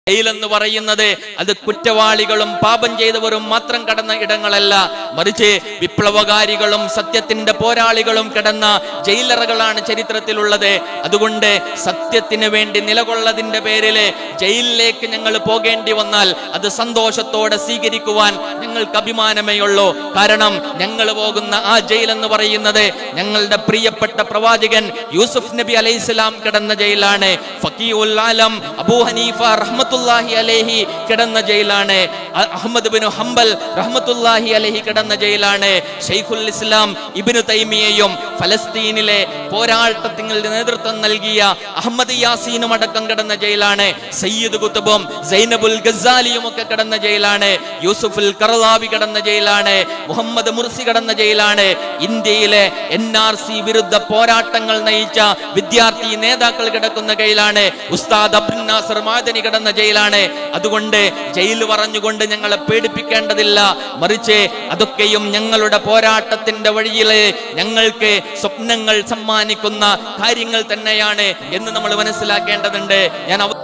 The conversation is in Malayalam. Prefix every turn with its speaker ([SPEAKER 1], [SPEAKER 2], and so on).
[SPEAKER 1] ജയിലെന്ന് പറയുന്നത് അത് കുറ്റവാളികളും പാപം ചെയ്തവരും മാത്രം കടന്ന ഇടങ്ങളല്ല മറിച്ച് വിപ്ലവകാരികളും സത്യത്തിന്റെ പോരാളികളും കിടന്ന ജയിലറകളാണ് ചരിത്രത്തിലുള്ളത് അതുകൊണ്ട് സത്യത്തിന് വേണ്ടി നിലകൊള്ളതിന്റെ പേരില് ജയിലിലേക്ക് ഞങ്ങൾ പോകേണ്ടി വന്നാൽ അത് സന്തോഷത്തോടെ സ്വീകരിക്കുവാൻ ഞങ്ങൾക്ക് അഭിമാനമേ ഉള്ളൂ കാരണം ഞങ്ങൾ പോകുന്ന ആ ജയിൽ എന്ന് പറയുന്നത് ഞങ്ങളുടെ പ്രിയപ്പെട്ട പ്രവാചകൻ യൂസുഫ് നബി അലൈഹിസ്സലാം കിടന്ന ജയിലാണ് ഫക്കീഉൽ ആലം അബൂ ഹനീഫ റഹ്മത്തുല്ലാഹി അലൈഹി കിടന്ന ജയിലാണ് അ- അഹ്മദ് ബിൻ ഹംബൽ റഹ്മത്തുല്ലാഹി അലൈഹി കിടന്ന ജയിലാണ് ഷെയ്ഖുൽ ഇസ്ലാം ഇബ്നു തൈമിയയും ഫലസ്തീനിലെ പോരാട്ടത്തിന് നേതൃത്വം നൽകിയ അഹമ്മദ് യാസീനും അടക്കം കിടന്ന ജയിലാണ് സയ്യിദ് കുത്തുബും സൈനബുൽ ഗസാലിയും ഒക്കെ കിടന്ന ജയിലാണ് യൂസുഫുൽ കറലാവി കിടന്ന ജയിലാണ് മുഹമ്മദ് മുർസി കിടന്ന ജയിലാണ് ഇന്ത്യയിലെ എൻ ആർ സി വിരുദ്ധ പോരാട്ടങ്ങൾ നയിച്ച വിദ്യാർത്ഥി നേതാക്കൾ കിടക്കുന്ന ജയിലാണ് ഉസ്താദ് അബ്ദുൽ നാസർ മാദനി കിടന്ന ജയിലാണ് അതുകൊണ്ട് ജയിൽ പറഞ്ഞുകൊണ്ട് ഞങ്ങളെ പേടിപ്പിക്കേണ്ടതില്ല മറിച്ച് അതൊക്കെയും ഞങ്ങളുടെ പോരാട്ടത്തിന്റെ വഴിയിലെ ഞങ്ങൾക്ക് സ്വപ്നങ്ങൾ സമ്മാനിക്കുന്ന കാര്യങ്ങൾ തന്നെയാണ് എന്ന് നമ്മൾ മനസ്സിലാക്കേണ്ടതുണ്ട് ഞാൻ അവ-